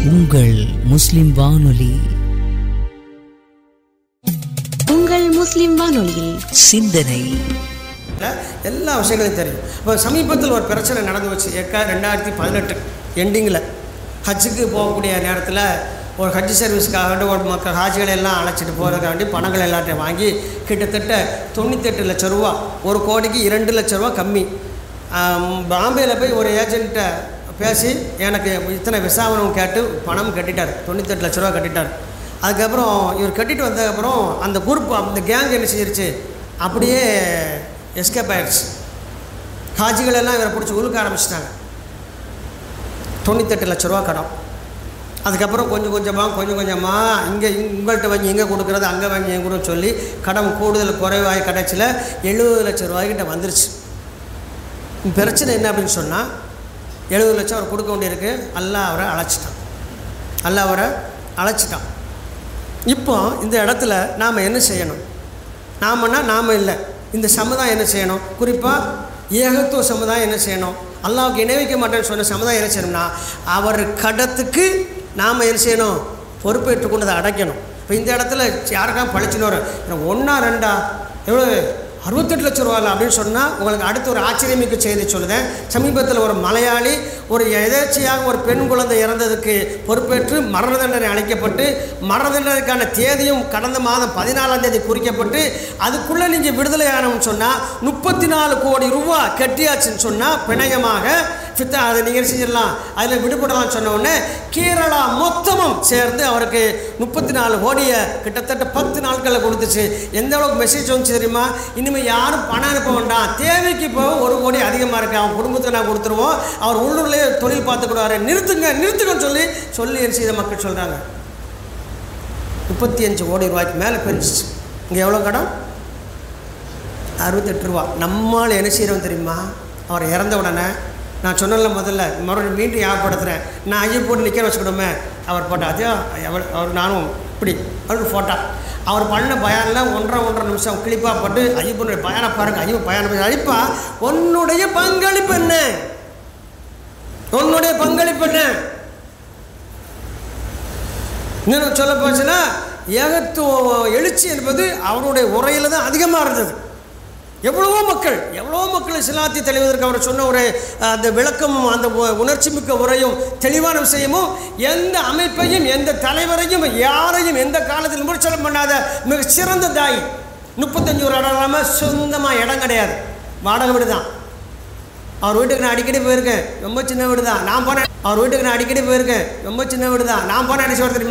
உங்கள் முஸ்லிம் வானொலி உங்கள் முஸ்லிம் வானொலியில் சிந்தனை எல்லா விஷயங்களையும் தெரியும் இப்போ சமீபத்தில் ஒரு பிரச்சனை நடந்து வச்சு ஏக்கா ரெண்டாயிரத்தி பதினெட்டு எண்டிங்கில் ஹஜ்ஜுக்கு போகக்கூடிய நேரத்தில் ஒரு ஹஜ் சர்வீஸ்க்காக ஒரு மக்கள் ஹாஜிகளை எல்லாம் அழைச்சிட்டு போகிறதுக்காண்டி பணங்கள் எல்லாத்தையும் வாங்கி கிட்டத்தட்ட தொண்ணூத்தெட்டு லட்ச ரூபா ஒரு கோடிக்கு இரண்டு லட்ச ரூபா கம்மி பாம்பேயில் போய் ஒரு ஏஜென்ட்டை பேசி எனக்கு இத்தனை விசாவனம் கேட்டு பணம் கட்டிட்டார் தொண்ணூத்தெட்டு லட்ச ரூபா கட்டிட்டார் அதுக்கப்புறம் இவர் கட்டிட்டு வந்ததுக்கப்புறம் அந்த குரூப் அந்த கேங் என்ன செஞ்சிருச்சு அப்படியே எஸ்கேப் ஆயிடுச்சு ஹாஜிகள் எல்லாம் இவரை பிடிச்சி உழுக்க ஆரம்பிச்சிட்டாங்க தொண்ணூத்தெட்டு லட்ச ரூபா கடன் அதுக்கப்புறம் கொஞ்சம் கொஞ்சமாக கொஞ்சம் கொஞ்சமாக இங்கே உங்கள்கிட்ட வாங்கி இங்கே கொடுக்குறது அங்கே வாங்கி எங்கே கொடுன்னு சொல்லி கடன் கூடுதல் குறைவாய் கடைச்சியில் எழுபது லட்ச ரூபாய்க்கிட்ட வந்துருச்சு பிரச்சனை என்ன அப்படின்னு சொன்னால் எழுபது லட்சம் அவர் கொடுக்க வேண்டியிருக்கு அல்லா அவரை அழைச்சிட்டான் அல்லா அவரை அழைச்சிட்டான் இப்போ இந்த இடத்துல நாம் என்ன செய்யணும் நாமன்னா நாம் இல்லை இந்த சமுதாயம் என்ன செய்யணும் குறிப்பாக ஏகத்துவ சமுதாயம் என்ன செய்யணும் அல்லாவுக்கு இணைவிக்க மாட்டேன்னு சொன்ன சமுதாயம் என்ன செய்யணும்னா அவர் கடத்துக்கு நாம் என்ன செய்யணும் பொறுப்பேற்றுக் கொண்டு அதை அடைக்கணும் இப்போ இந்த இடத்துல யாருக்காக பழிச்சுன்னு வரும் ஒன்றா ரெண்டா எவ்வளோ அறுபத்தெட்டு லட்ச ரூபாயில் அப்படின்னு சொன்னால் உங்களுக்கு அடுத்து ஒரு ஆச்சரியமிக்க செய்தி சொல்லுதேன் சமீபத்தில் ஒரு மலையாளி ஒரு எதேச்சையாக ஒரு பெண் குழந்தை இறந்ததுக்கு பொறுப்பேற்று மரண தண்டனை அளிக்கப்பட்டு மரண தண்டனைக்கான தேதியும் கடந்த மாதம் பதினாலாம் தேதி குறிக்கப்பட்டு அதுக்குள்ளே நீங்கள் விடுதலை ஆனோம்னு சொன்னால் முப்பத்தி நாலு கோடி ரூபா கட்டியாச்சுன்னு சொன்னால் பிணையமாக ஃபித்தா அதை நீங்கள் செஞ்சிடலாம் அதில் விடுபடலாம் சொன்ன உடனே கேரளா மொத்தமும் சேர்ந்து அவருக்கு முப்பத்தி நாலு கோடியை கிட்டத்தட்ட பத்து நாட்களில் கொடுத்துச்சு எந்த அளவுக்கு மெசேஜ் வந்துச்சு தெரியுமா இனிமேல் யாரும் பணம் அனுப்ப வேண்டாம் தேவைக்கு இப்போ ஒரு கோடி அதிகமாக இருக்குது அவன் குடும்பத்தை நான் கொடுத்துருவோம் அவர் உள்ளூர்லேயே தொழில் பார்த்துக்கிடுவாரு நிறுத்துங்க நிறுத்துங்கன்னு சொல்லி சொல்லி என்ன செய்த மக்கள் சொல்கிறாங்க முப்பத்தி அஞ்சு கோடி ரூபாய்க்கு மேலே பெருந்துச்சு இங்கே எவ்வளோ கடன் அறுபத்தெட்டு ரூபா நம்மால் என்ன செய்கிறோம் தெரியுமா அவர் இறந்த உடனே நான் சொன்னல முதல்ல மறுபடியும் மீண்டும் யார்படுத்துகிறேன் நான் ஐயோ போட்டு நிற்க வச்சுக்கிடுமே அவர் போட்டா அதே அவர் அவர் நானும் இப்படி அவர் போட்டா அவர் பண்ண பயானில் ஒன்றரை ஒன்றரை நிமிஷம் கிளிப்பாக போட்டு ஐயப்பனுடைய பயானை பாருங்க ஐயோ பயானை அழிப்பா உன்னுடைய பங்களிப்பு என்ன உன்னுடைய பங்களிப்பு என்ன இன்னும் சொல்ல போச்சுன்னா ஏகத்துவ எழுச்சி என்பது அவருடைய உரையில் தான் அதிகமாக இருந்தது எவ்வளவோ மக்கள் எவ்வளவோ மக்கள் இஸ்லாத்தை தெளிவதற்கு அவர் சொன்ன ஒரு அந்த விளக்கமும் அந்த உணர்ச்சி மிக்க உரையும் தெளிவான விஷயமும் எந்த அமைப்பையும் எந்த தலைவரையும் யாரையும் எந்த காலத்தில் விமர்சனம் பண்ணாத மிக சிறந்த தாய் முப்பத்தஞ்சு ஒரு இடம் இல்லாமல் சொந்தமாக இடம் கிடையாது வாடகை வீடு தான் அவர் வீட்டுக்கு நான் அடிக்கடி போயிருக்கேன் ரொம்ப சின்ன வீடு தான் நான் போனேன் அவர் வீட்டுக்கு நான் அடிக்கடி போயிருக்கேன் ரொம்ப சின்ன வீடு தான் நான் போனேன் என்ன சொல்கிறது